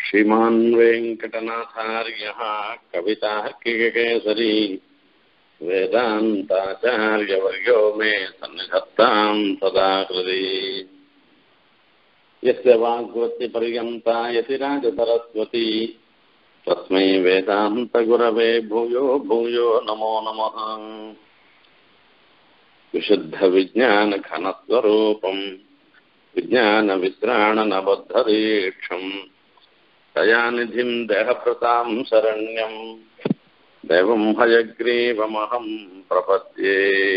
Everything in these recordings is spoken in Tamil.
श्रीमान् वेङ्कटनाथार्यः कवितार्किककेसरी वेदान्ताचार्यवर्यो मे सन्निधत्ताम् सदा हृदि यस्य वाग्वत्तिपर्यन्ता यतिराजसरस्वती तस्मै वेदान्तगुरवे भूयो भूयो नमो नमः विशुद्धविज्ञानघनस्वरूपम् विज्ञानवित्राणनबद्धदीक्षम् दयानिधिम् देहभृताम् शरण्यम् देवम् हयग्रीवमहम् प्रपद्ये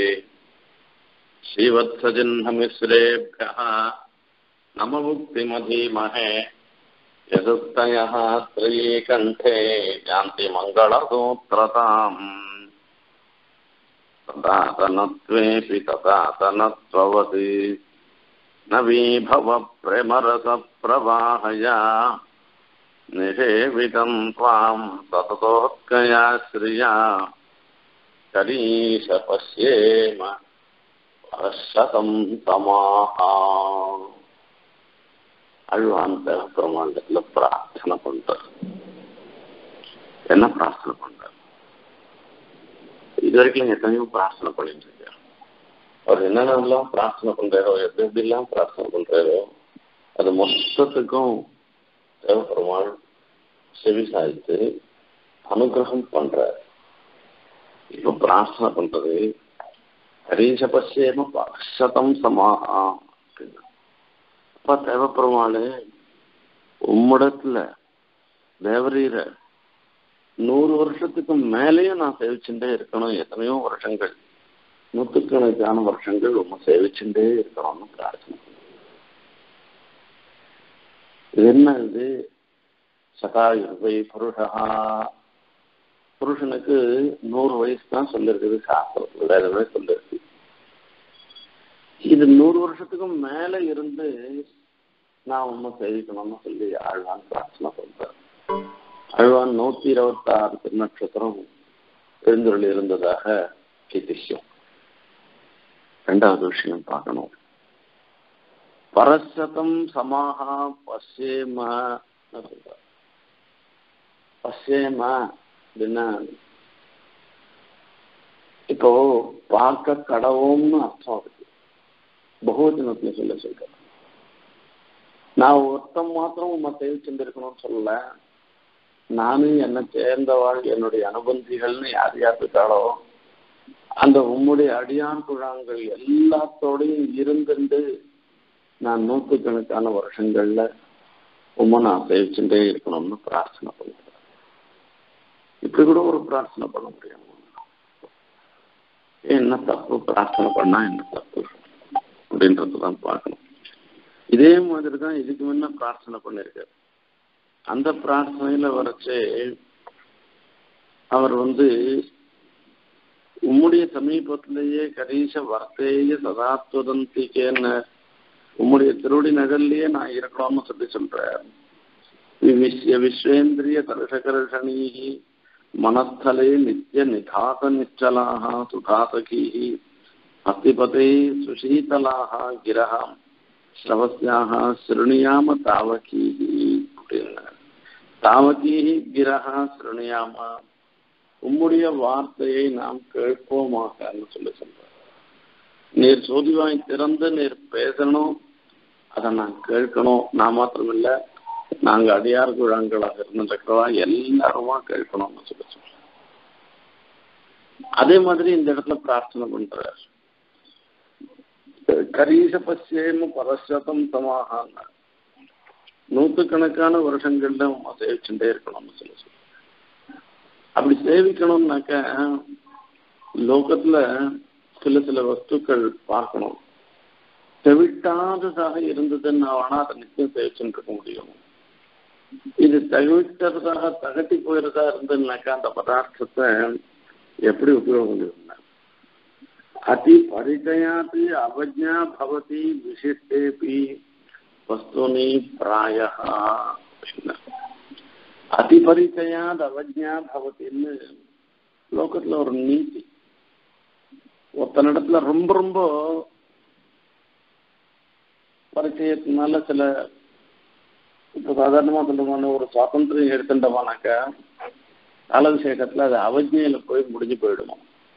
श्रीवत्सजिह्नमिश्रेभ्यः नममुक्तिमधीमहे यदुक्तयः त्रयीकण्ठे यान्ति मङ्गलसूत्रताम् तदातनत्वेऽपि तदातनत्ववति नवीभव प्रेमरसप्रवाहया निषेवितम् त्वाम् सततोत्कया श्रिया करीश पश्येम शतम् तमाः அழுவான் பெருமாண்டத்துல பிரார்த்தனை பண்றார் என்ன பிரார்த்தனை பண்றார் இது வரைக்கும் எத்தனையோ பிரார்த்தனை பண்ணிட்டு இருக்காரு அவர் என்னென்னலாம் பிரார்த்தனை பண்றாரோ எது எப்படிலாம் பிரார்த்தனை பண்றாரோ அது மொத்தத்துக்கும் தேவபெருமாள் செவி சாய்த்து அனுகிரகம் பண்றார் இப்ப பிரார்த்தனை பண்றது ஹரீஷபஸ்யேம சதம் சமாகா அப்படின்னா அப்பா தேவப்பெருமாள் உம்மிடத்துல தேவரீர நூறு வருஷத்துக்கு மேலேயும் நான் சேவிச்சுட்டே இருக்கணும் எத்தனையோ வருஷங்கள் நூற்றுக்கணக்கான வருஷங்கள் உண்மை சேவிச்சுட்டே இருக்கணும்னு பிரார்த்தனை இது என்ன இது சதாயுர்வை புருஷா புருஷனுக்கு நூறு வயசு தான் சொல்லிருக்குது சாஸ்திரத்துல வேதமே சொல்லிருக்கு இது நூறு வருஷத்துக்கும் மேல இருந்து நான் ஒன்றும் சேவிக்கணும்னு சொல்லி ஆழ்வான் பிரார்த்தனை பண்றேன் ஆழ்வான் நூத்தி இருபத்தி ஆறு திருநட்சத்திரம் எழுந்தொழி இருந்ததாக ஐதிஹ்யம் ரெண்டாவது விஷயம் பார்க்கணும் பரசதம் சமாகா பசேம பசேம அப்படின்னா இப்போ பார்க்க கடவும்னு அர்த்தம் இருக்கு பகுவச்சனத்துல சொல்ல சொல்றேன் நான் ஒருத்தம் மாத்திரம் உண்மை சேவிச்சுட்டு இருக்கணும்னு சொல்லல நானும் என்னை சேர்ந்தவாள் என்னுடைய அனுபந்திகள்னு யார் யார் இருக்காளோ அந்த உம்முடைய அடியான் குழாங்கள் எல்லாத்தோடையும் இருந்துட்டு நான் நூற்றுக்கணக்கான வருஷங்கள்ல உண்மை நான் சேவிச்சுட்டே இருக்கணும்னு பிரார்த்தனை பண்ணுறேன் இப்படி கூட ஒரு பிரார்த்தனை பண்ண முடியும் என்ன தப்பு பிரார்த்தனை பண்ணா என்ன தப்பு அப்படின்றதான் பார்க்கணும் இதே மாதிரி தான் இதுக்கு முன்ன பிரார்த்தனை பண்ணிருக்காரு அந்த பிரார்த்தனையில வரைச்சு அவர் வந்து உம்முடைய சமீபத்திலேயே கரீச வர்த்தேய சதாத்வதந்திக்கேன்னு உம்முடைய திருவடி நகர்லயே நான் இருக்கணும்னு சொல்லி சொல்றேன் விஸ்ய விஸ்வேந்திரிய தர்ஷகர்ஷணீ மனஸ்தலே நித்திய நிதாத நிச்சலாக சுதாசகீः अस्तिपते सुशीतलाः गिरः श्रवस्याः शृणुयाम तावकीः அப்படின்னு தாவகீः கிரக சிருணியாம உம்முடைய வார்த்தையை நாம் கேட்போமாகன்னு சொல்லி சொல்றார் நீர் சோதிவாய் திறந்து நீர் பேசணும் அதை நான் கேட்கணும் நான் மாத்திரம் இல்லை நாங்க அடியார் குழாங்களாக இருந்திருக்கிறவா எல்லாருமா கேட்கணும்னு சொல்லி சொல்றோம் அதே மாதிரி இந்த இடத்துல பிரார்த்தனை பண்றார் கரீச பசியேம பரசதம் தமாகான் நூற்றுக்கணக்கான வருஷங்கள்ல உமா சேவிச்சுட்டே இருக்கணும்னு சொல்லி சொல்றோம் அப்படி சேவிக்கணும்னாக்க லோகத்துல சில சில வஸ்துக்கள் பார்க்கணும் தெவிட்டாததாக இருந்ததுன்னா வேணா அதை நிச்சயம் சேவிச்சுட்டு இருக்க முடியும் இது தகவிட்டதாக தகட்டி போயிருந்தா இருந்ததுனாக்கா அந்த பதார்த்தத்தை எப்படி உபயோகம் இருந்தா அதி பரிச்சயாத்து அவஜா பவதி விசிஷ்டேபி வஸ்துனி பிராய அதி பரிச்சயாத் அவஜா பவத்தின்னு லோகத்துல ஒரு நீதி ஒருத்தனிடத்துல ரொம்ப ரொம்ப பரிச்சயத்தினால சில இப்போ சாதாரணமா சொல்றோமான ஒரு சுவாதந்திரம் எடுத்துட்டோமானாக்கா காலவிசேஷத்துல அது அவஜையில போய் முடிஞ்சு போயிடுமா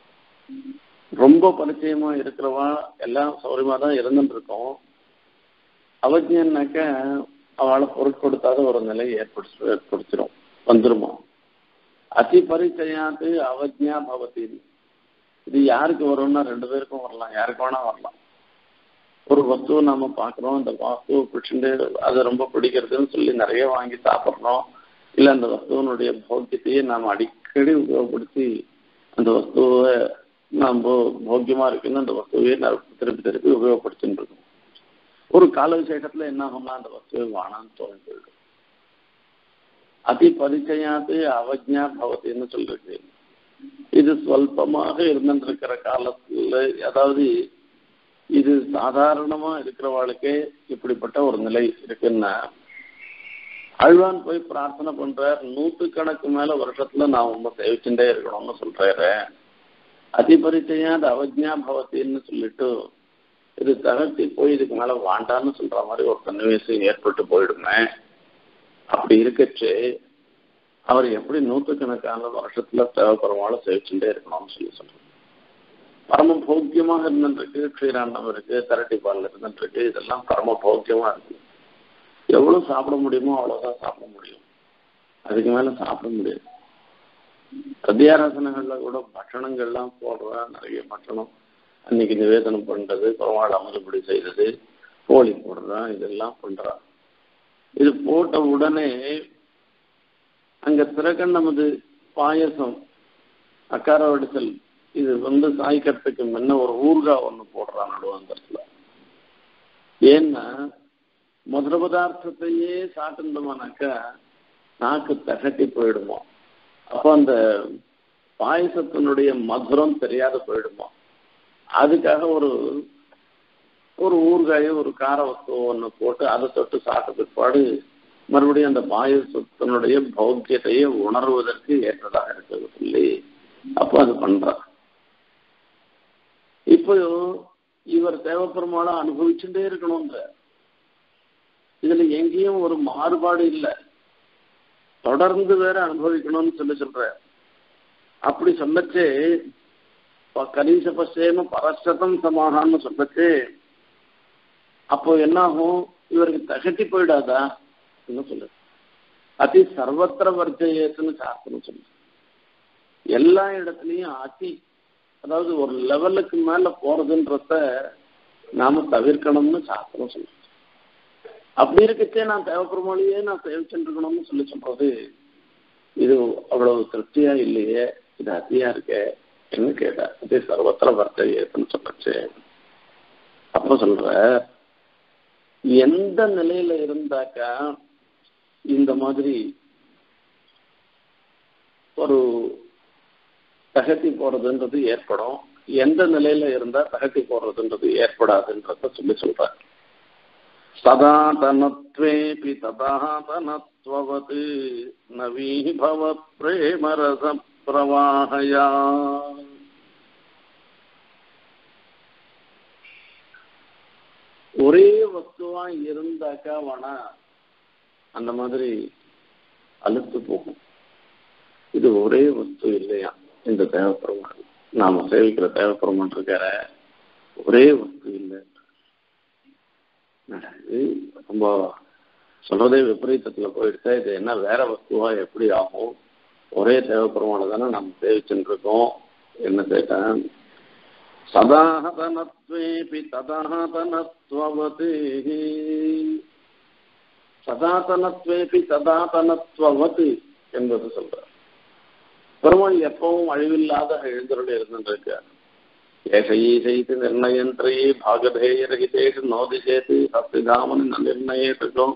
ரொம்ப பரிச்சயமா இருக்கிறவா எல்லாம் சௌரியமா தான் இருந்துட்டு இருக்கோம் அவஜ்யன்னாக்க அவளை பொருட்படுத்தாத ஒரு நிலை ஏற்படுத்து ஏற்படுத்திடும் வந்துருமா அதி பரிச்சயாத்து அவஜ்யா பவதி இது யாருக்கு வரும்னா ரெண்டு பேருக்கும் வரலாம் யாருக்கு வேணா வரலாம் ஒரு வஸ்துவை நாம பாக்குறோம் அந்த வஸ்துவை பிடிச்சிட்டு அது ரொம்ப பிடிக்கிறதுன்னு சொல்லி நிறைய வாங்கி சாப்பிட்றோம் இல்ல அந்த வஸ்துவனுடைய போக்கியத்தையே நாம் அடிக்கடி உபயோகப்படுத்தி அந்த வஸ்துவை நம்ம போக்கியமா இருக்குன்னு அந்த வஸ்துவையே திருப்பி திருப்பி உபயோகப்படுத்தின்னு இருக்கோம் ஒரு கால விசேஷத்துல என்ன ஆகும்னா அந்த வஸ்துவை வானான்னு தோணி போயிடும் அதி பரிச்சயாத்து அவஜ்ஞா பவத்தின்னு சொல்லிருக்கு இது சொல்பமாக இருந்துருக்கிற காலத்துல அதாவது இது சாதாரணமா இருக்கிறவாளுக்கே இப்படிப்பட்ட ஒரு நிலை இருக்குன்னா அழ்வான் போய் பிரார்த்தனை பண்றார் நூற்றுக்கணக்கு மேல வருஷத்துல நான் உங்க சேவிச்சுட்டே இருக்கணும்னு சொல்றாரு அதிபரிச்சையாத அவஜ்ஞா பவத்தின்னு சொல்லிட்டு இது தகர்த்தி போய் இதுக்கு மேல வாண்டான்னு சொல்ற மாதிரி ஒரு சன்னிவேசம் ஏற்பட்டு போயிடுமே அப்படி இருக்கச்சு அவர் எப்படி நூற்றுக்கணக்கான வருஷத்துல தேவைப்படுறவால சேவிச்சுட்டே இருக்கணும்னு சொல்லி சொல்றாரு பரம போக்கியமாக இருந்துருக்கு க்ஷீராண்டம் இருக்கு தரட்டி பால் இருந்துருக்கு இதெல்லாம் பரம போக்கியமா இருக்கு எவ்வளவு சாப்பிட முடியுமோ அவ்வளவுதான் சாப்பிட முடியும் அதுக்கு மேல சாப்பிட முடியாது சத்தியாராசனங்கள்ல கூட பட்சணங்கள்லாம் போடுறா நிறைய பட்சணம் அன்னைக்கு நிவேதனம் பண்றது பெருமாள் அமுதுபடி செய்யறது கோழி போடுறா இதெல்லாம் பண்றா இது போட்ட உடனே அங்க திறக்கண் நமது பாயசம் அக்கார வடிசல் இது வந்து சாய்க்கிறதுக்கு முன்ன ஒரு ஊர்கா ஒண்ணு போடுறான் நடுவாந்தரத்துல ஏன்னா மதுர பதார்த்தத்தையே சாப்பிட்டோம்னாக்கா நாக்கு தகட்டி போயிடுமோ அப்போ அந்த பாயசத்தினுடைய மதுரம் தெரியாத போயிடுமோ அதுக்காக ஒரு ஒரு ஊறுகாயோ ஒரு கார வஸ்து ஒன்று போட்டு அதை தொட்டு சாப்பிட்ட பிற்பாடு மறுபடியும் அந்த பாயசத்தினுடைய பௌத்தியத்தையே உணர்வதற்கு ஏற்றதாக இருக்கிறது சொல்லி அப்போ அது பண்றார் இப்போ இவர் தேவைப்பெருமாளை அனுபவிச்சுட்டே இருக்கணும்ன்ற இதுல எங்கேயும் ஒரு மாறுபாடு இல்லை தொடர்ந்து வேற அனுபவிக்கணும்னு சொல்லி சொல்ற அப்படி சொல்லச்சே கலீச பசேம பரசதம் சமாகான்னு சொல்லச்சே அப்போ என்னாகும் இவருக்கு தகட்டி போயிடாதா சொல்லு அதி சர்வத்திர வர்ஜயத்துன்னு சாஸ்திரம் சொல்லு எல்லா இடத்துலயும் அதி அதாவது ஒரு லெவலுக்கு மேல போறதுன்றத நாம தவிர்க்கணும்னு சாஸ்திரம் சொல்லு அப்படி இருக்கச்சே நான் தேவைப்படுமாலேயே நான் சேவிச்சுருக்கணும்னு சொல்லி சொல்றது இது அவ்வளவு திருப்தியா இல்லையே இது அதியா இருக்கே என்ன கேட்டா அதே சர்வத்திர வர்த்தகன்னு சொல்லச்சு அப்ப சொல்ற எந்த நிலையில இருந்தாக்கா இந்த மாதிரி ஒரு தகட்டி போறதுன்றது ஏற்படும் எந்த நிலையில இருந்தா தகட்டி போடுறதுன்றது ஏற்படாதுன்றத சொல்லி சொல்றாரு सदातनत्वेऽपि तदातनत्ववत् नवीभव प्रेमरसप्रवाहया ஒரே வஸ்துவா இருந்தாக்கா வேணா அந்த மாதிரி அழுத்து போகும் இது ஒரே வஸ்து இல்லையா இந்த தேவைப்படுமான் நாம சேவிக்கிற தேவைப்படுமான் இருக்கிற ஒரே வஸ்து இல்லை இது ரொம்ப சொல்றதே விபரீதத்துல போயிடுச்சா இது என்ன வேற வஸ்துவா எப்படி ஆகும் ஒரே தேவைப்படுமான தானே நம்ம சேவிச்சுட்டு இருக்கோம் என்ன கேட்டேன் சதாஹதனத்வேபி ததாஹதனத்வவத் சதாதனத்வேபி ததாதனத்வவத் என்பது சொல்ற பெருமாள் எப்பவும் அழிவில்லாத எழுந்தருள் இருந்துருக்கார் ஏஷையீசைத்து நிர்ணயந்திரே பாகதேயரகிதேஷு நோதிசேத்து சத்திதாமன் நிர்ணயிட்டிருக்கோம்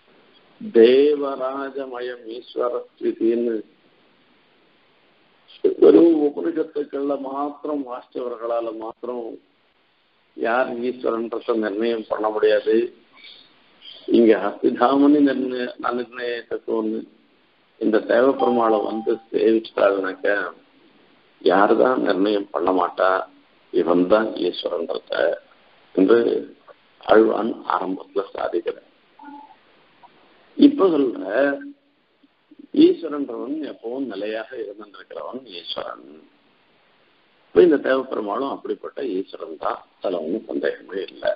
தேவராஜமயம் ஈஸ்வரஸ்வித்தின்னு வெறும் உபனிஷத்துக்கள்ல மாத்திரம் வாசிச்சவர்களால மாத்திரம் யார் ஈஸ்வரன்றத நிர்ணயம் பண்ண முடியாது இங்க ஹஸ்திதாமனி நிர்ணய நிர்ணயத்துக்கு இந்த தேவப்பெருமாளை வந்து சேவிச்சிட்டாருனாக்க யாருதான் நிர்ணயம் பண்ண மாட்டா இவன் தான் ஈஸ்வரன்றத என்று அழ்வான் ஆரம்பத்துல சாதிக்கிறார் இப்ப சொல்ற ஈஸ்வரன்றவன் எப்பவும் நிலையாக இருந்திருக்கிறவன் ஈஸ்வரன் இப்ப இந்த தேவப்பெருமாளும் அப்படிப்பட்ட ஈஸ்வரன் தான் அதுல ஒன்றும் சந்தேகமே இல்லை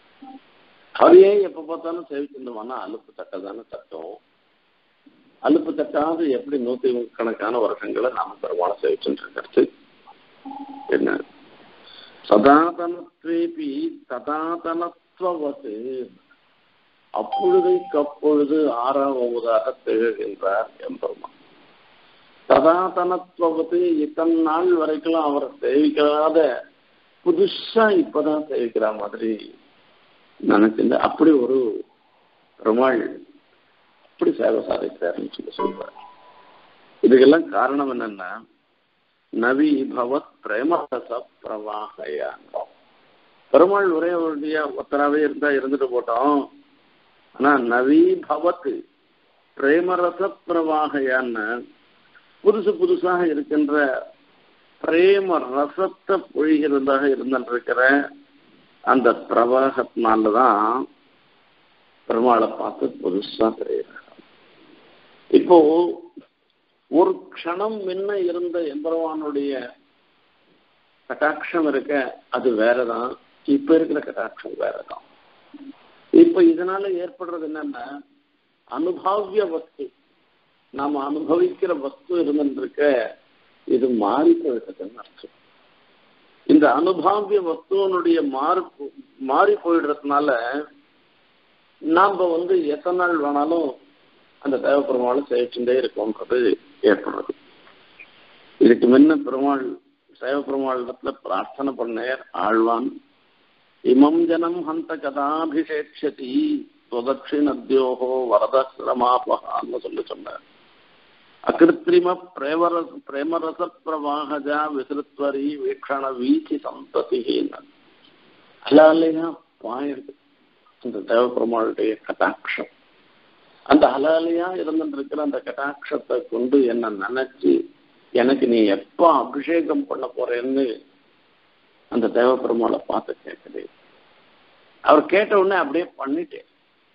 அதையே எப்ப பார்த்தாலும் சேவிச்சிருந்தோம்னா அலுப்பு தட்டதான தட்டும் அலுப்பு தட்டாது எப்படி நூத்தி கணக்கான வருஷங்களை நாம பெருமாளை சேவிச்சுட்டு இருக்கிறது என்ன சதாதனத்வேபி சதாதனத்துவது அப்பொழுதைக்கு அப்பொழுது ஆறாவதாக திகழ்கின்றார் எம்பெருமான் சதாதனத்துவது இத்தனை நாள் வரைக்கும் அவர் சேவிக்காத புதுசா இப்பதான் சேவிக்கிற மாதிரி நினைச்சிருந்த அப்படி ஒரு பெருமாள் அப்படி சேவை சாதிக்கிறாருன்னு சொல்லி சொல்றார் இதுக்கெல்லாம் காரணம் என்னன்னா நவி பவத் பிரேமரச பிரவாகையான் பெருமாள் ஒரே ஒருடியா ஒத்தராவே இருந்தா இருந்துட்டு போட்டோம் ஆனா நவி பவத் பிரேமரச பிரவாகையான்னு புதுசு புதுசாக இருக்கின்ற பிரேம ரசத்தை பொழிகிறதாக இருந்திருக்கிற அந்த பிரவாகத்தினாலதான் பெருமாளை பார்த்து புதுசா தெரியுறாங்க இப்போ ஒரு க்ஷணம் முன்ன இருந்த எம்பெருமானுடைய கட்டாட்சம் இருக்க அது வேறதான் இப்ப இருக்கிற கட்டாட்சம் வேறதான் இப்ப இதனால ஏற்படுறது என்னன்னா அனுபவிய வஸ்து நாம அனுபவிக்கிற வஸ்து இருந்துருக்க இது மாறி போயிட்டதுன்னு அர்த்தம் இந்த அனுபாவிய வஸ்துவனுடைய மாறு மாறி போயிடுறதுனால நாம வந்து எத்தனை நாள் வேணாலும் அந்த தேவ பெருமாளை சேவிச்சுட்டே இருக்கோன்றது ஏற்படுறது இதுக்கு முன்ன பெருமாள் சேவ பெருமாளிடத்துல பிரார்த்தனை பண்ணேர் ஆழ்வான் இமம் ஜனம் ஹந்த கதாபிஷேட்சதி சுதட்சிணத்யோகோ வரதசிரமாபகான்னு சொல்லி சொன்னார் அகிருத்திரிம பிரேமரச பிரேமரச பிரவாகஜா விசிருத்வரி வீக்ஷண வீச்சி சந்ததின்னு அலாலையா பாயிருக்கு அந்த தேவ பெருமாளுடைய கட்டாட்சம் அந்த ஹலாலியா இருந்துருக்கிற அந்த கட்டாட்சத்தை கொண்டு என்ன நினைச்சு எனக்கு நீ எப்ப அபிஷேகம் பண்ண போறேன்னு அந்த தேவ பெருமாளை பார்த்து கேட்குது அவர் கேட்ட உடனே அப்படியே பண்ணிட்டேன்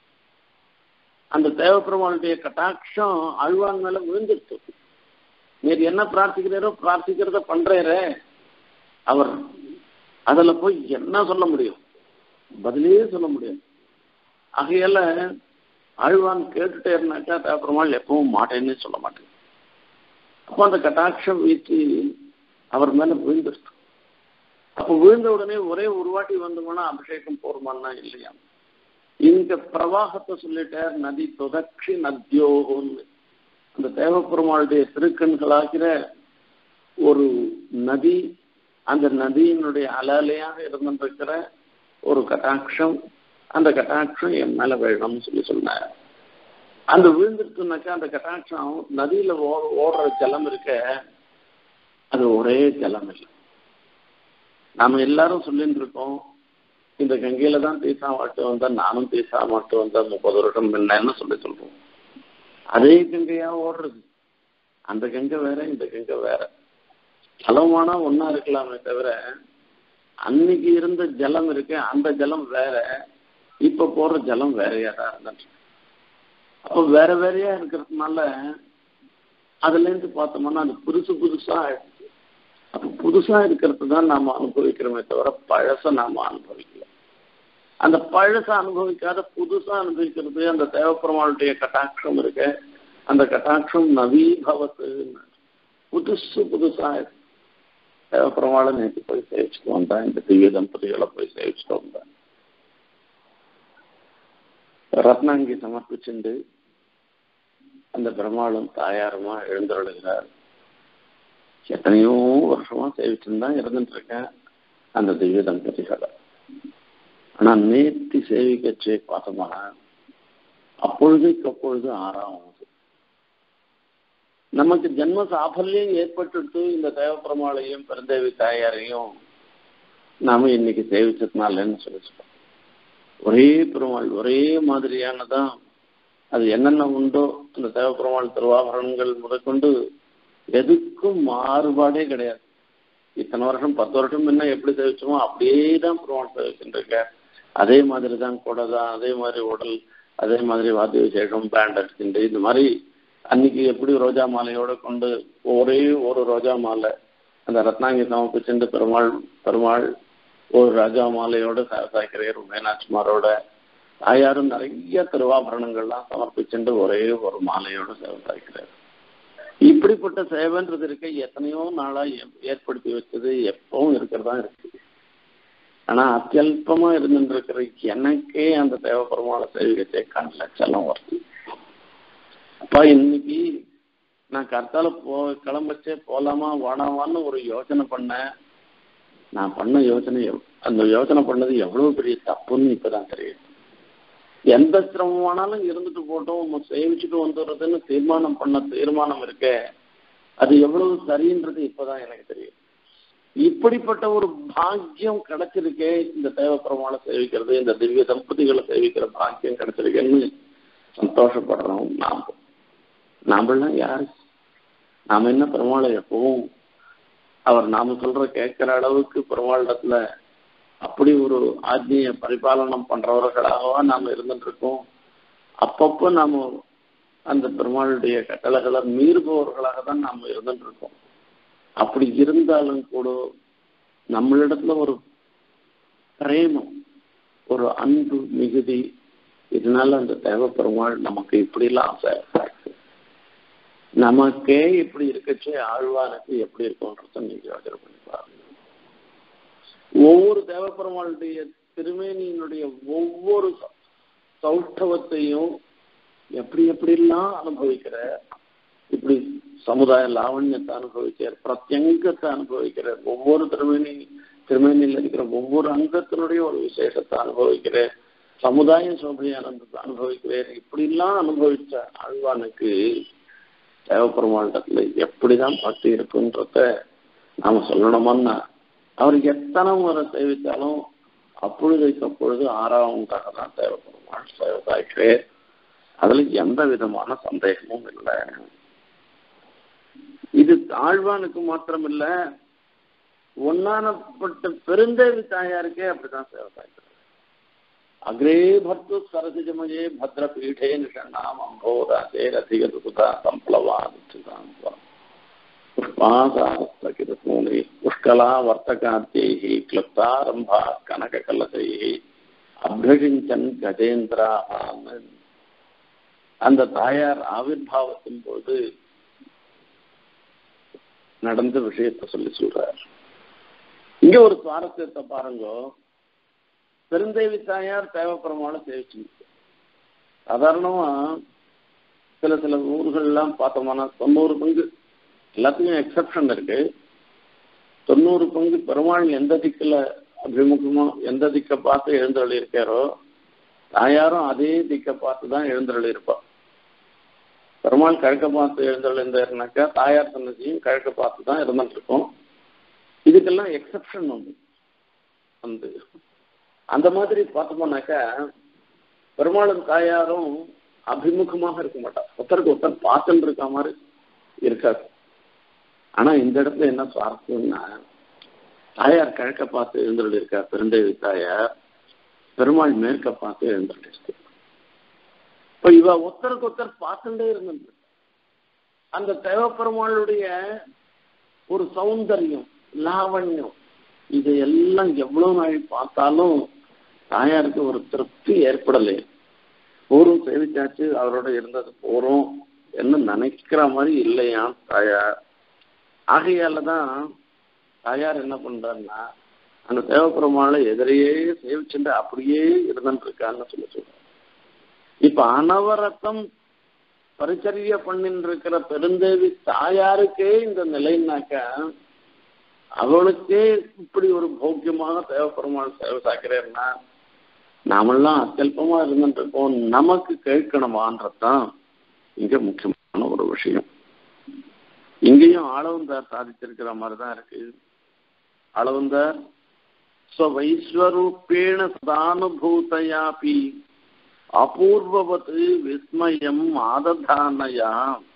அந்த தேவ பெருமாளுடைய கட்டாட்சம் அழ்வான் மேல விழுந்துருச்சு நீர் என்ன பிரார்த்திக்கிறீரோ பிரார்த்திக்கிறத பண்றேரே அவர் அதுல போய் என்ன சொல்ல முடியும் பதிலே சொல்ல முடியும் ஆகையால ஆழ்வான் கேட்டுட்டே இருந்தாக்கா தேவப்பெருமாள் எப்பவும் மாட்டேன்னு சொல்ல மாட்டேன் அப்போ அந்த கட்டாட்சம் வீச்சு அவர் மேல விழுந்துருச்சு அப்போ விழுந்த உடனே ஒரே ஒரு வாட்டி வந்தோம்னா அபிஷேகம் போருமான்னா இல்லையா இங்க பிரவாகத்தை சொல்லிட்டார் நதி துதக்ஷி நத்தியோகம்னு அந்த தேவப்பெருமாளுடைய திருக்கண்களாகிற ஒரு நதி அந்த நதியினுடைய அலாலையாக இருந்திருக்கிற ஒரு கட்டாட்சம் அந்த கட்டாட்சம் என் மேல வேணும்னு சொல்லி சொன்னார் அந்த விழுந்துருச்சுனாக்கா அந்த கட்டாட்சம் நதியில ஓடுற ஜலம் இருக்க அது ஒரே ஜலம் இல்லை நாம எல்லாரும் சொல்லிட்டு இருக்கோம் இந்த கங்கையில தான் தீசா மாட்டு வந்தா நானும் தீசா மாட்டு வந்தா முப்பது வருஷம் முன்னன்னு சொல்லி சொல்றோம் அதே கங்கையா ஓடுறது அந்த கங்கை வேற இந்த கங்கை வேற ஜலமானா ஒன்னா இருக்கலாமே தவிர அன்னைக்கு இருந்த ஜலம் இருக்கு அந்த ஜலம் வேற இப்ப போற ஜலம் வேறையா தான் இருந்துட்டு அப்போ வேற வேறையா இருக்கிறதுனால அதுல இருந்து பார்த்தோம்னா அது புதுசு புதுசா ஆயிடுச்சு அப்ப புதுசா இருக்கிறது தான் நாம அனுபவிக்கிறோமே தவிர பழச நாம அனுபவிக்கல அந்த பழச அனுபவிக்காத புதுசா அனுபவிக்கிறது அந்த தேவப்பெருமாளுடைய கட்டாட்சம் இருக்கு அந்த கட்டாட்சம் நவீபவத்து புதுசு புதுசா தேவப்பெருமாளை நேற்று போய் சேவிச்சுட்டு வந்தேன் இந்த திவ்ய தம்பதிகளை போய் சேவிச்சுட்டு வந்தேன் ரத்னாங்கி சமர்ப்பிச்சுண்டு அந்த பிரம்மாளும் தாயாருமா எழுந்தருளுகிறார் எத்தனையோ வருஷமா சேவிச்சுன்னு தான் இருந்துட்டு இருக்கேன் அந்த திவ்ய தம்பதிகளை ஆனா நேர்த்தி சேவிக்கச்சே பார்த்தோம்னா அப்பொழுதுக்கு அப்பொழுது ஆறாவது நமக்கு ஜென்ம சாஃபல்யம் ஏற்பட்டுட்டு இந்த தேவப்பெருமாளையும் பெருந்தேவி தாயாரையும் நாம இன்னைக்கு சேவிச்சதுனாலன்னு சொல்லி சொல்றோம் ஒரே பெருமாள் ஒரே மாதிரியானதான் அது என்னென்ன உண்டோ அந்த தேவப்பெருமாள் திருவாபரணங்கள் முதற்கொண்டு எதுக்கும் மாறுபாடே கிடையாது இத்தனை வருஷம் பத்து வருஷம் முன்ன எப்படி சேவிச்சோமோ அப்படியே தான் பெருமாள் சேவிச்சுட்டு இருக்க அதே மாதிரி தான் குடை தான் அதே மாதிரி உடல் அதே மாதிரி வாத்திய விசேஷம் பேண்ட் அடிச்சுட்டு இந்த மாதிரி அன்னைக்கு எப்படி ரோஜா மாலையோட கொண்டு ஒரே ஒரு ரோஜா மாலை அந்த ரத்னாங்கி சமர்ப்பிச்சுட்டு பெருமாள் பெருமாள் ஒரு ராஜா மாலையோட சாய்க்கிறேர் மீனாட்சிமாரோட தாயாரும் நிறைய திருவாபரணங்கள்லாம் சமர்ப்பிச்சுட்டு ஒரே ஒரு மாலையோட சேவை சாய்க்கிறார் இப்படிப்பட்ட சேவைன்றது இருக்க எத்தனையோ நாளா ஏற்படுத்தி வச்சது எப்பவும் இருக்கிறதா இருக்கு ஆனா அத்தியல்பமா இருந்துட்டு இருக்கிற எனக்கே அந்த தேவபெருமாளை சேவிக்கச்சே கண்ணில் செல்லம் வருது அப்பா இன்னைக்கு நான் கர்த்தால போ கிளம்பச்சே போலாமா வாடாமான்னு ஒரு யோசனை பண்ணேன் நான் பண்ண யோசனை அந்த யோசனை பண்ணது எவ்வளவு பெரிய தப்புன்னு இப்பதான் தெரியுது எந்த சிரமமானாலும் இருந்துட்டு போட்டோம் சேவிச்சுட்டு வந்துடுறதுன்னு தீர்மானம் பண்ண தீர்மானம் இருக்க அது எவ்வளவு சரின்றது இப்பதான் எனக்கு தெரியும் இப்படிப்பட்ட ஒரு பாக்கியம் கிடைச்சிருக்கே இந்த தேவப்பிரமாணம் சேவிக்கிறது இந்த திவ்ய தம்பதிகளை சேவிக்கிற பாக்கியம் கிடைச்சிருக்கேன்னு சந்தோஷப்படுறோம் நாம் நாமெல்லாம் யாரு நாம என்ன பெருமாளை எப்பவும் அவர் நாம சொல்ற கேட்கிற அளவுக்கு பெருமாளிடத்துல அப்படி ஒரு ஆஜ்ஞைய பரிபாலனம் பண்றவர்களாகவா நாம இருந்துட்டு இருக்கோம் அப்பப்போ நாம அந்த பெருமாளுடைய கட்டளைகளை மீறுபவர்களாக தான் நாம இருந்துட்டு இருக்கோம் அப்படி இருந்தாலும் கூட நம்மளிடத்துல ஒரு பிரேமம் ஒரு அன்பு மிகுதி இதனால அந்த தேவ பெருமாள் நமக்கு இப்படிலாம் ஆசை நமக்கே இப்படி இருக்கச்சே ஆழ்வானுக்கு எப்படி இருக்கும்ன்றத நீங்க யோசனை பண்ணி பாருங்க ஒவ்வொரு தேவப்பெருமாளுடைய திருமேனியினுடைய ஒவ்வொரு சௌஷ்டவத்தையும் எப்படி எப்படிலாம் அனுபவிக்கிற இப்படி சமுதாய லாவண்யத்தை அனுபவிக்கிற பிரத்யங்கத்தை அனுபவிக்கிற ஒவ்வொரு திருமேனி திருமேனியில் இருக்கிற ஒவ்வொரு அங்கத்தினுடைய ஒரு விசேஷத்தை அனுபவிக்கிற சமுதாய சோபையானந்தத்தை அனுபவிக்கிறேன் இப்படிலாம் அனுபவிச்ச ஆழ்வானுக்கு தேவப்பெருமாண்டத்துல எப்படிதான் பக்தி இருக்குன்றத நாம சொல்லணுமோன்னா அவர் எத்தனை முறை சேவித்தாலும் அப்பொழுதைக்கு அப்பொழுது ஆறாவதாக தான் தேவைப்படுவாள் சேவதாய்க்கிறேன் அதுல எந்த விதமான சந்தேகமும் இல்லை இது தாழ்வானுக்கு மாத்திரம் இல்ல ஒன்னானப்பட்ட பெருந்தேவி தாயாருக்கே அப்படிதான் சேவதாய்க்கிறார் அக்ரே பர்த்து சரசிஜமயே பத்ர பீഠே நிஷண்ணாம் அம்போராசே ரசிக சுதா சம்பளவாதிச்சுதான் पुष्पासास्तकितसूनि पुष्कला वर्तकाद्यैः क्लुप्तारम्भा कनककलशैः அபிஷிஞ்சன் கஜேந்திரான் அந்த தாயார் ஆவிர்வாவத்தின் போது நடந்த விஷயத்தை சொல்லி சொல்றார் இங்க ஒரு சுவாரஸ்யத்தை பாருங்க பெருந்தேவி தாயார் தேவைப்படுறமான சேவிச்சு சாதாரணமா சில சில ஊர்கள்லாம் பார்த்தோம்னா தொண்ணூறு பங்கு எல்லாத்துக்கும் எக்ஸப்ஷன் இருக்கு தொண்ணூறு பங்கு பெருமாள் எந்த திக்கில் அபிமுகமோ எந்த திக்கை பார்த்து எழுந்தருளி இருக்காரோ தாயாரும் அதே திக்கை பார்த்து தான் எழுந்தருளி இருப்பா பெருமாள் கிழக்க பார்த்து எழுந்தருள் இருந்தாருனாக்கா தாயார் சன்னதியும் கிழக்க பார்த்து தான் இருந்துட்டு இருக்கோம் இதுக்கெல்லாம் எக்ஸப்ஷன் உண்டு வந்து அந்த மாதிரி பார்த்தோம்னாக்கா பெருமாளும் தாயாரும் அபிமுகமாக இருக்க மாட்டா ஒருத்தருக்கு ஒருத்தர் பார்த்துட்டு இருக்க மாதிரி இருக்காது ஆனா இந்த இடத்துல என்ன சுவாரஸ்யம்னா தாயார் கிழக்க பார்த்து எழுந்துள்ள இருக்கா பெருந்தேவி தாயார் பெருமாள் மேற்க பார்த்து எழுந்துட்டு இருக்கு இப்ப இவ ஒருத்தருக்கு ஒருத்தர் பார்த்துட்டே இருந்தது அந்த தேவப்பெருமாளுடைய ஒரு சௌந்தரியம் லாவண்யம் இதையெல்லாம் எவ்வளவு நாள் பார்த்தாலும் தாயாருக்கு ஒரு திருப்தி ஏற்படலை போரும் சேவிச்சாச்சு அவரோட இருந்தது போறோம் என்ன நினைக்கிற மாதிரி இல்லையா தாயார் ஆகையால தான் தாயார் என்ன பண்றாருன்னா அந்த தேவபெருமாளை எதிரையே சேவிச்சுட்டு அப்படியே இருந்துட்டு இருக்கான்னு சொல்லி சொல்றாரு இப்ப அனவரத்தம் பரிச்சரிய பண்ணிட்டு இருக்கிற பெருந்தேவி தாயாருக்கே இந்த நிலைனாக்கா அவளுக்கே இப்படி ஒரு போக்கியமாக தேவப்பெருமாள் சேவை சாக்கிறேன்னா நாமெல்லாம் அத்தியல்பமா இருந்துட்டு இருக்கோம் நமக்கு கேட்கணுமான்றதுதான் இங்க முக்கியமான ஒரு விஷயம் இங்கேயும் ஆளவந்தார் சாதிச்சிருக்கிற மாதிரிதான் இருக்கு ஆளவந்தார் ஸ்வவைஸ்வரூப்பேண சதானுபூதையாபி அபூர்வவத் விஸ்மயம் ஆததானயா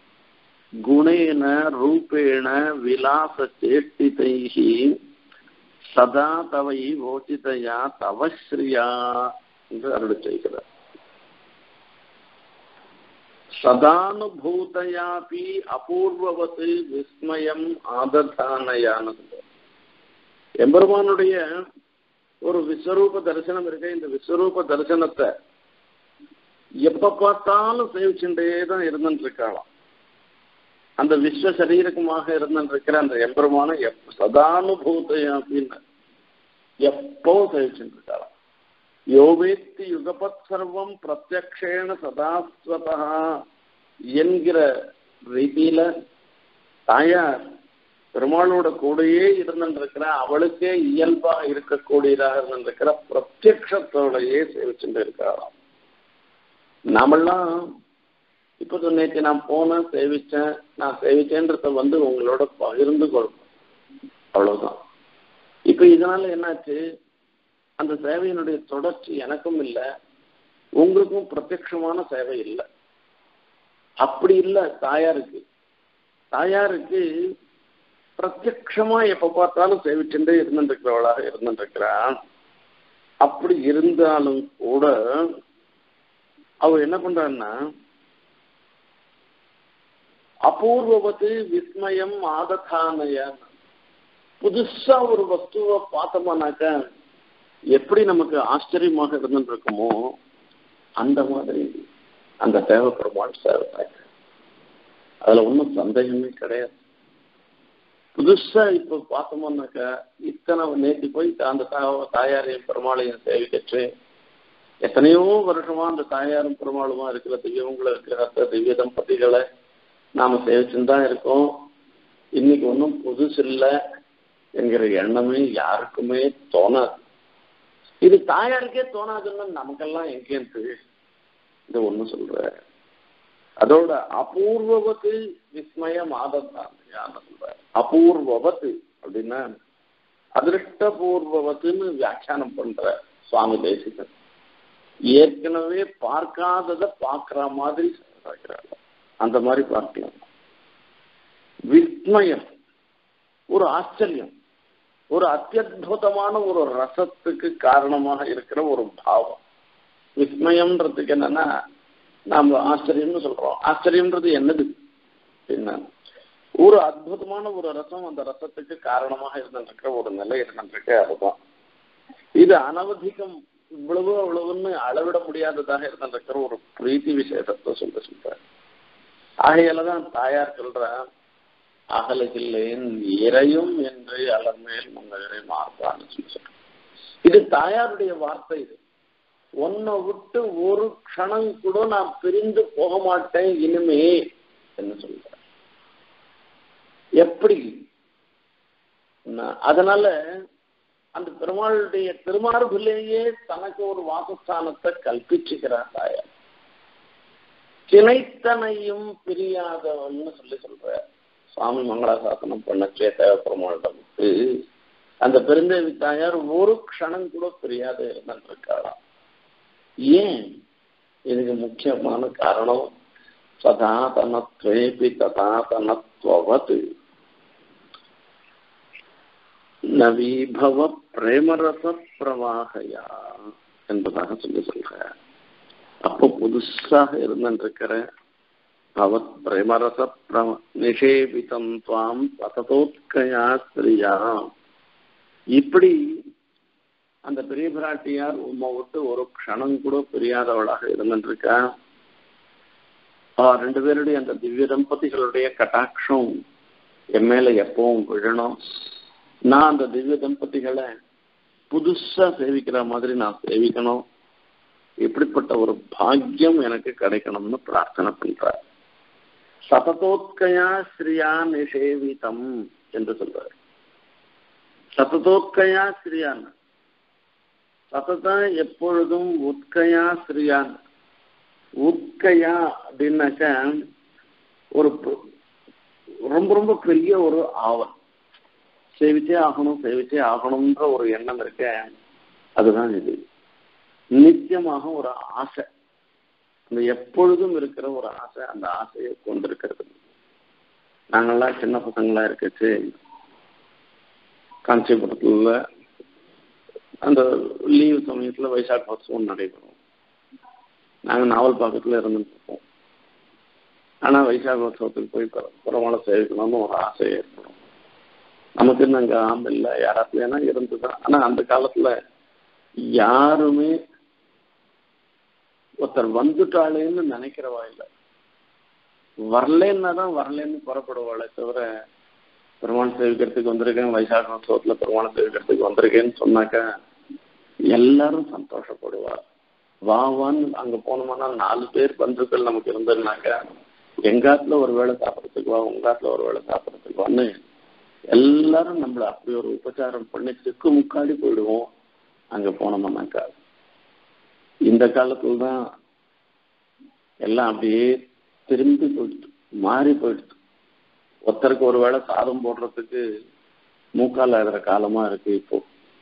குணேன ரூபேண விலாச சேஷ்டிதைः சதா தவை ஓச்சிதையா தவஸ்ரீயா என்று அருள் செய்கிறார் சதானுபூதையாபி அபூர்வவத்து விஸ்மயம் ஆததானயான எம்பெருமானுடைய ஒரு விஸ்வரூப தரிசனம் இருக்க இந்த விஸ்வரூப தரிசனத்தை எப்ப பார்த்தாலும் சேவிச்சுட்டே தான் இருந்துட்டு இருக்காளாம் அந்த விஸ்வ சரீரகமாக இருந்துட்டு இருக்கிற அந்த எம்பெருமான எப் சதானுபூதையா அப்படின்னு எப்பவும் சேவிச்சுட்டு இருக்காளாம் யோவேத்தி யுகபத் சர்வம் பிரத்யக்ஷேன சதாஸ்வதா என்கிற ரீதியில தாயார் பெருமாளோட கூடயே இருந்துருக்கிற அவளுக்கே இயல்பா இருக்கக்கூடியதாக இருந்திருக்கிற பிரத்யக்ஷத்தோடையே சேவிச்சுட்டு இருக்கிறாராம் நாமெல்லாம் இப்போ நேற்று நான் போனேன் சேவிச்சேன் நான் சேவிச்சேன்றத வந்து உங்களோட பகிர்ந்து கொள்வோம் அவ்வளவுதான் இப்போ இதனால என்னாச்சு அந்த சேவையினுடைய தொடர்ச்சி எனக்கும் இல்லை உங்களுக்கும் பிரத்யட்சமான சேவை இல்லை அப்படி இல்லை தாயாருக்கு தாயாருக்கு பிரத்யட்சமா எப்ப பார்த்தாலும் சேவிச்சுட்டே இருந்துருக்கிறவளாக இருந்துருக்கிறான் அப்படி இருந்தாலும் கூட அவ என்ன பண்றான்னா அபூர்வவத்து விஸ்மயம் ஆததானய புதுசா ஒரு வஸ்துவை பார்த்தோம்னாக்க எப்படி நமக்கு ஆச்சரியமாக இருந்துட்டு இருக்குமோ அந்த மாதிரி அந்த தேவைப்படுமாள் சேவை அதுல ஒன்றும் சந்தேகமே கிடையாது புதுசா இப்ப பார்த்தோம்னாக்கா இத்தனை நேற்று போய் அந்த தாயாரையும் பெருமாளையும் சேவிக்கச்சு எத்தனையோ வருஷமா அந்த தாயாரும் பெருமாளுமா இருக்கிற திவ்யவங்களும் இருக்கிற திவ்ய தம்பதிகளை நாம சேவிச்சுன்னு தான் இருக்கோம் இன்னைக்கு ஒன்றும் புதுசு இல்லை என்கிற எண்ணமே யாருக்குமே தோணாது இது தாயாருக்கே தோணாதுன்னு நமக்கெல்லாம் எங்கேருந்து இது ஒண்ணு சொல்ற அதோட அபூர்வவத்து விஸ்மய மாதத்தான் சொல்ற அபூர்வவத்து அப்படின்னா அதிருஷ்டபூர்வவத்துன்னு வியாக்கியானம் பண்ற சுவாமி தேசிகன் ஏற்கனவே பார்க்காததை பார்க்கிற மாதிரி சொல்றாங்க அந்த மாதிரி பார்க்கலாம் விஸ்மயம் ஒரு ஆச்சரியம் ஒரு அத்தியுதமான ஒரு ரசத்துக்கு காரணமாக இருக்கிற ஒரு பாவம் விஸ்மயம்ன்றதுக்கு என்னன்னா நாம ஆச்சரியம்னு சொல்றோம் ஆச்சரியம்ன்றது என்னது என்ன ஒரு அற்புதமான ஒரு ரசம் அந்த ரசத்துக்கு காரணமாக இருந்திருக்கிற ஒரு நிலை இருந்திருக்கு அதுதான் இது அனவதிகம் இவ்வளவு அவ்வளவுன்னு அளவிட முடியாததாக இருந்திருக்கிற ஒரு பிரீத்தி விசேஷத்தை சொல்ல சொல்றாரு ஆகையாலதான் தாயார் சொல்ற அகலகில்லேன் இறையும் என்று அலர்மேல் முன்னரை மாறுபான்னு சொல்லி சொல்றேன் இது தாயாருடைய வார்த்தை இது உன்னை விட்டு ஒரு க்ஷணம் கூட நான் பிரிந்து போக மாட்டேன் இனிமே என்ன சொல்ற எப்படி அதனால அந்த பெருமாளுடைய திருமார்பிலேயே தனக்கு ஒரு வாசஸ்தானத்தை கல்பிச்சுக்கிறார் தாயார் கிளைத்தனையும் பிரியாதவன்னு சொல்லி சொல்ற சுவாமி மங்களாசாசனம் பண்ணச்சே தேவப்பெருமாளிடம் விட்டு அந்த பெருந்தேவி தாயார் ஒரு க்ஷணம் கூட பிரியாத இருந்திருக்காளாம் ஏன் இதுக்கு முக்கியமான காரணம் சதாதனத்வேபி ததாதனத்வவது நவீபவ பிரேமரச பிரவாகையா என்பதாக சொல்லி சொல்ற அப்போ புதுசாக இருந்திருக்கிற பவத் பிரேமரச பிரம நிஷேபிதம் துவாம் பததோத்கயா ஸ்திரியா இப்படி அந்த பெரிய பிராட்டியார் உம்மை விட்டு ஒரு க்ஷணம் கூட பிரியாதவளாக இருந்துருக்கா ரெண்டு பேருடைய அந்த திவ்ய தம்பதிகளுடைய கட்டாட்சம் என் மேல எப்பவும் விழணும் நான் அந்த திவ்ய தம்பதிகளை புதுசா சேவிக்கிற மாதிரி நான் சேவிக்கணும் இப்படிப்பட்ட ஒரு பாக்கியம் எனக்கு கிடைக்கணும்னு பிரார்த்தனை பண்ற சததோத்கயா ஸ்ரீயா நிஷேவிதம் என்று சொல்றாரு சததோத்கயா ஸ்ரீயான் சததா எப்பொழுதும் உத்கயா ஸ்ரீயான் உத்கயா அப்படின்னாக்க ஒரு ரொம்ப ரொம்ப பெரிய ஒரு ஆவல் சேவிச்சே ஆகணும் சேவிச்சே ஆகணும்ன்ற ஒரு எண்ணம் இருக்க அதுதான் இது நிச்சயமாக ஒரு ஆசை அந்த எப்பொழுதும் இருக்கிற ஒரு ஆசை அந்த ஆசையை கொண்டிருக்கிறது நாங்கள்லாம் சின்ன பசங்களா இருக்கச்சு காஞ்சிபுரத்துல அந்த லீவு சமயத்துல வைசாக் உற்சவம் நடைபெறும் நாங்கள் நாவல் பக்கத்துல இருந்துட்டு இருப்போம் ஆனா வைசாக உற்சவத்துக்கு போய் பெருமாளை சேவிக்கணும்னு ஒரு ஆசை ஏற்படும் நமக்கு இன்னும் அங்க ஆம்பு இல்லை யாராத்துலனா இருந்துதான் ஆனா அந்த காலத்துல யாருமே ஒருத்தர் வந்துட்டாளேன்னு நினைக்கிறவா இல்லை வரலன்னா தான் வரலன்னு புறப்படுவாளே தவிர பெருமாள் சேவிக்கிறதுக்கு வந்திருக்கேன் வைசாக உற்சவத்துல பெருமாளை சேவிக்கிறதுக்கு வந்திருக்கேன்னு சொன்னாக்கா எல்லாரும் சந்தோஷப்படுவா வா வான்னு அங்க போனோம்னா நாலு பேர் பந்துக்கள் நமக்கு இருந்ததுனாக்கா எங்காத்துல ஒரு வேளை சாப்பிட்றதுக்கு வா உங்காத்துல ஒரு வேளை சாப்பிட்றதுக்கு வான்னு எல்லாரும் நம்மள அப்படி ஒரு உபச்சாரம் பண்ணி திக்கு முக்காடி போயிடுவோம் அங்க போனோம்னாக்கா இந்த காலத்துல தான் எல்லாம் அப்படியே திரும்பி போயிடுது மாறி போயிடுது ஒருத்தருக்கு ஒரு வேளை சாதம் போடுறதுக்கு மூக்கால் ஆகிற காலமா இருக்கு இப்போ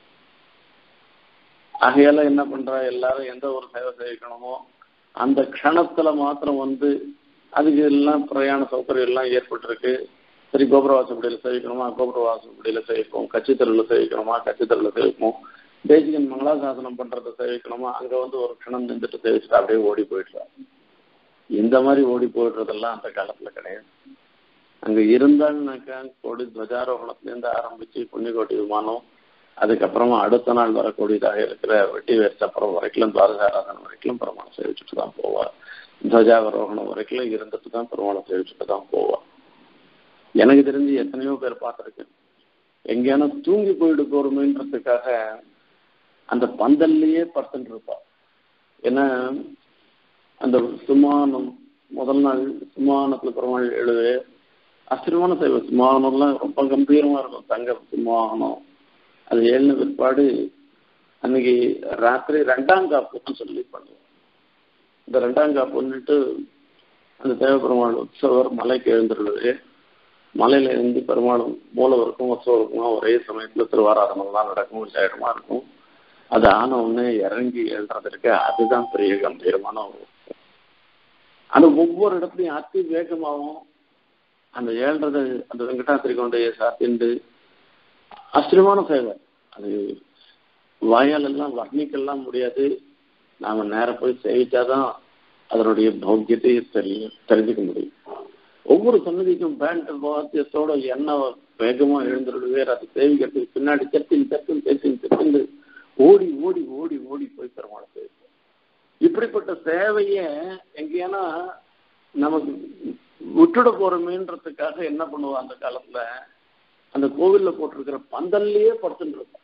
ஆகையால என்ன பண்றா எல்லாரும் எந்த ஒரு சேவை செய்யணுமோ அந்த க்ஷணத்துல மாத்திரம் வந்து அதுக்கு எல்லாம் பிரயாண சௌகரியம் எல்லாம் ஏற்பட்டிருக்கு சரி கோபுர வாசப்படியில் சேவிக்கணுமா கோபுர வாசப்படியில் சேவிப்போம் கட்சி தெருவில் சேவிக்கணுமா கட்சி தெருவில் சேவிப்போம் தேசிகன் மங்களாசாசனம் பண்றதை சேவிக்கணுமா அங்க வந்து ஒரு க்ஷணம் நின்றுட்டு சேவிச்சுட்டு அப்படியே ஓடி போயிடுறாரு இந்த மாதிரி ஓடி போயிடுறதெல்லாம் அந்த காலத்துல கிடையாது அங்க இருந்தாங்கனாக்கா கொடி துவஜாரோகணத்திலேருந்து ஆரம்பிச்சு புண்ணியகோட்டி விமானம் அதுக்கப்புறமா அடுத்த நாள் வரக்கூடியதாக இருக்கிற வெட்டி வேர்ச்சப்புறம் வரைக்கும் துவாரகாராதனம் வரைக்கும் பெருமாளை சேவிச்சுட்டு தான் போவா துவஜாவரோகணம் வரைக்கும் இருந்துட்டு தான் பெருமாளை சேவிச்சுட்டு தான் போவா எனக்கு தெரிஞ்சு எத்தனையோ பேர் பார்த்துருக்கேன் எங்கேயான தூங்கி போயிட்டு போறோமேன்றதுக்காக அந்த பந்தல்லையே படுத்துட்டு இருப்பா ஏன்னா அந்த சுமானம் முதல் நாள் சுமானத்துல பெருமாள் எழுது அசிரமான செய்வ சுமானம்லாம் ரொம்ப கம்பீரமா இருக்கும் தங்க சுமானம் அது ஏழின பிற்பாடு அன்னைக்கு ராத்திரி ரெண்டாம் காப்புன்னு சொல்லி பண்ணுவோம் இந்த ரெண்டாம் காப்புன்னுட்டு அந்த தேவ பெருமாள் உற்சவர் மலைக்கு எழுந்துருவது மலையில இருந்து பெருமாளும் மூலவருக்கும் உற்சவருக்கும் ஒரே சமயத்துல திருவாராதனம்லாம் நடக்கும் விசேஷமா இருக்கும் அது ஆன உடனே இறங்கி எழுதுறதுக்கு அதுதான் பெரிய கம்பீரமான ஒரு அந்த ஒவ்வொரு இடத்துலையும் அதி வேகமாகவும் அந்த ஏழ்றது அந்த வெங்கடாத்திரி கொண்டைய சாத்திண்டு ஆச்சரியமான சேவை அது வாயால் எல்லாம் வர்ணிக்கெல்லாம் முடியாது நாம நேர போய் சேவிச்சாதான் அதனுடைய பௌக்கியத்தை தெரியும் தெரிஞ்சுக்க முடியும் ஒவ்வொரு சன்னதிக்கும் பேண்ட் வாத்தியத்தோட எண்ணெய் வேகமா எழுந்துருடுவே அது சேவிக்கிறதுக்கு பின்னாடி தெத்தின் தெத்தின் தெத்தின் தெத்தின் ஓடி ஓடி ஓடி ஓடி போய் பெருமாளை சேவிப்போம் இப்படிப்பட்ட சேவைய எங்கேயானா நமக்கு விட்டுட போறோமேன்றதுக்காக என்ன பண்ணுவோம் அந்த காலத்துல அந்த கோவில்ல போட்டிருக்கிற பந்தல்லையே படுத்துட்டு இருப்போம்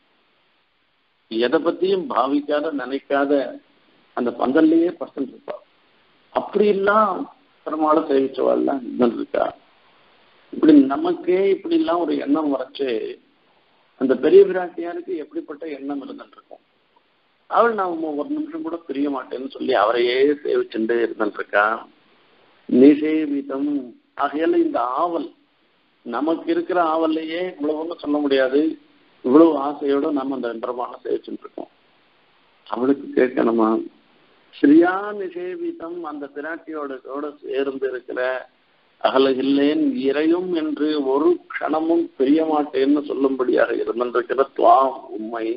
எதை பத்தியும் பாவிக்காத நினைக்காத அந்த பந்தல்லையே படுத்துட்டு இருப்பா அப்படி எல்லாம் பெருமாளை சேவிச்சவாள்லாம் இருந்திருக்கா இப்படி நமக்கே இப்படி எல்லாம் ஒரு எண்ணம் வரைச்சு அந்த பெரிய பிராட்டியாருக்கு எப்படிப்பட்ட எண்ணம் இருந்துட்டு இருக்கும் அவள் நான் ஒரு நிமிஷம் கூட பிரிய மாட்டேன்னு சொல்லி அவரையே சேவிச்சுட்டு இருந்துட்டு இருக்கா நிஷேவிதம் ஆகையால இந்த ஆவல் நமக்கு இருக்கிற ஆவல்லையே இவ்வளவுன்னு சொல்ல முடியாது இவ்வளவு ஆசையோட நம்ம அந்த பெருமான சேவிச்சுட்டு இருக்கோம் அவளுக்கு கேட்கணுமா ஸ்ரீயா நிஷேவிதம் அந்த பிராட்டியோட சேர்ந்து இருக்கிற அகலகில்லேன் இறையும் என்று ஒரு க்ஷணமும் பிரிய மாட்டேன்னு சொல்லும்படியாக இருந்திருக்கிற துவாம் உண்மை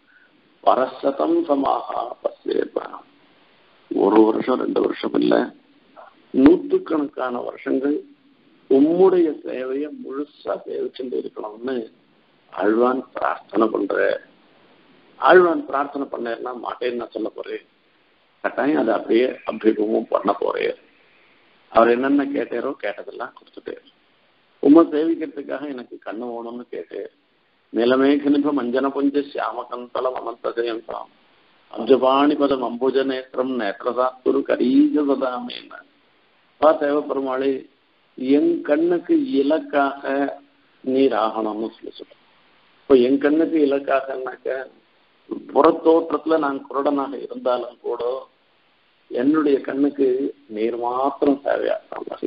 பரசதம் சமாக பசேப ஒரு வருஷம் ரெண்டு வருஷம் இல்லை நூற்றுக்கணக்கான வருஷங்கள் உம்முடைய சேவையை முழுசா சேவிச்சுட்டு இருக்கணும்னு ஆழ்வான் பிரார்த்தனை பண்ற ஆழ்வான் பிரார்த்தனை பண்ணேன்னா மாட்டேன்னு நான் சொல்ல போறேன் கட்டாயம் அதை அப்படியே அபிமுகம் பண்ண போறேன் அவர் என்னென்ன கேட்டாரோ கேட்டதெல்லாம் கொடுத்துட்டாரு உண்மை சேவிக்கிறதுக்காக எனக்கு கண்ணு ஓணும்னு கேட்டு நிலமேகனிப மஞ்சன புஞ்ச சியாமகந்தலம் அனந்தஜயந்தாம் அப்ஜபாணி பதம் அம்புஜ நேத்திரம் நேத்திரசாத்துரு கரீஜ சதாமேன பா தேவப்பெருமாளே என் கண்ணுக்கு இலக்காக நீர் ஆகணும்னு சொல்லி சொல்றேன் இப்போ என் கண்ணுக்கு இலக்காகனாக்க புறத்தோற்றத்துல நான் குருடனாக இருந்தாலும் கூட என்னுடைய கண்ணுக்கு நீர் மாத்திரம் தேவையாக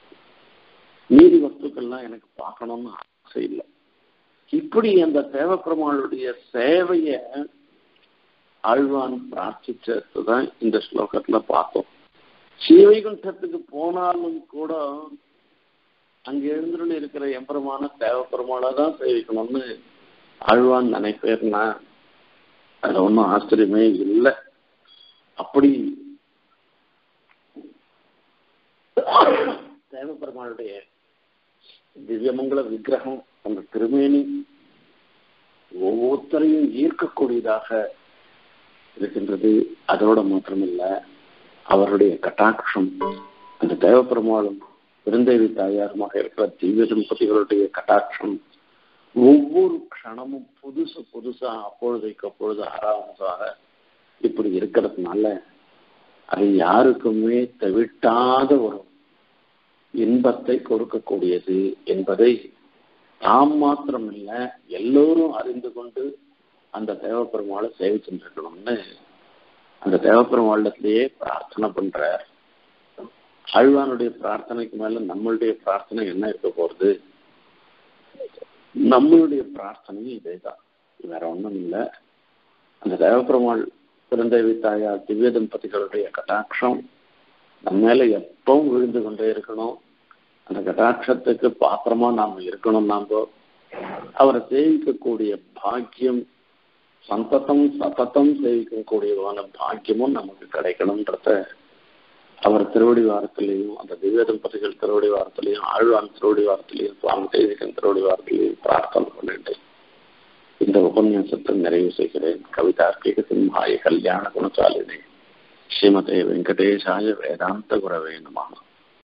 நீதி வஸ்துக்கள்லாம் எனக்கு பார்க்கணும்னு ஆசை இல்லை இப்படி அந்த தேவப்பெருமாளுடைய சேவைய ஆழ்வான் பிரார்த்திச்சதுதான் இந்த ஸ்லோகத்துல பார்த்தோம் ஸ்ரீவைகுண்டத்துக்கு போனாலும் கூட அங்க எழுந்துள்ள இருக்கிற எம்பெருமான தேவப்பெருமாளை தான் சேவிக்கணும்னு ஆழ்வான் நினைப்பேர்னா அதுல ஒன்றும் ஆச்சரியமே இல்லை அப்படி தேவபெருமாளுடைய திவ்யமங்கல விக்கிரகம் அந்த திருமேனி ஒவ்வொருத்தரையும் ஈர்க்கக்கூடியதாக இருக்கின்றது அதோட மாத்திரமில்ல அவருடைய கட்டாட்சம் அந்த தேவபெருமாளும் பெருந்தேவி தாயாருமாக இருக்கிற திவ்ய தம்பதிகளுடைய கட்டாட்சம் ஒவ்வொரு க்ஷணமும் புதுசு புதுசா அப்பொழுதைக்கு அப்பொழுது ஆறாவதாக இப்படி இருக்கிறதுனால அது யாருக்குமே தவிட்டாத ஒரு இன்பத்தை கொடுக்கக்கூடியது என்பதை தாம் மாத்திரமில்ல எல்லோரும் அறிந்து கொண்டு அந்த தேவப்பெருமாளை சேவிச்சுருக்கணும்னு அந்த தேவப்பெருமாளத்திலேயே பிரார்த்தனை பண்றார் ஆழ்வானுடைய பிரார்த்தனைக்கு மேல நம்மளுடைய பிரார்த்தனை என்ன இருக்க போறது நம்மளுடைய பிரார்த்தனையும் இதேதான் வேற ஒண்ணும் இல்லை அந்த தேவப்பெருமாள் பிறந்தேவி தாயார் திவ்ய தம்பதிகளுடைய கட்டாட்சம் நம்ம மேல எப்பவும் விழுந்து கொண்டே இருக்கணும் அந்த கட்டாட்சத்துக்கு பாத்திரமா நாம இருக்கணும் நாம அவரை சேவிக்கக்கூடிய பாக்கியம் சந்ததம் சததம் சேவிக்கக்கூடியவான பாக்கியமும் நமக்கு கிடைக்கணும்ன்றத அவர் திருவடி வாரத்திலையும் அந்த திவ்ய தம்பதிகள் திருவடி வாரத்திலையும் ஆழ்வான் திருவடி வாரத்திலையும் சுவாமி தேசிகன் திருவடி வாரத்திலையும் பிரார்த்தனை பண்ணிட்டேன் இந்த உபன்யாசத்தை நிறைவு செய்கிறேன் கவிதார்க்கிக சிம்ஹாய கல்யாண குணசாலினி ஸ்ரீமதே வெங்கடேஷாய வேதாந்த குரவே நமः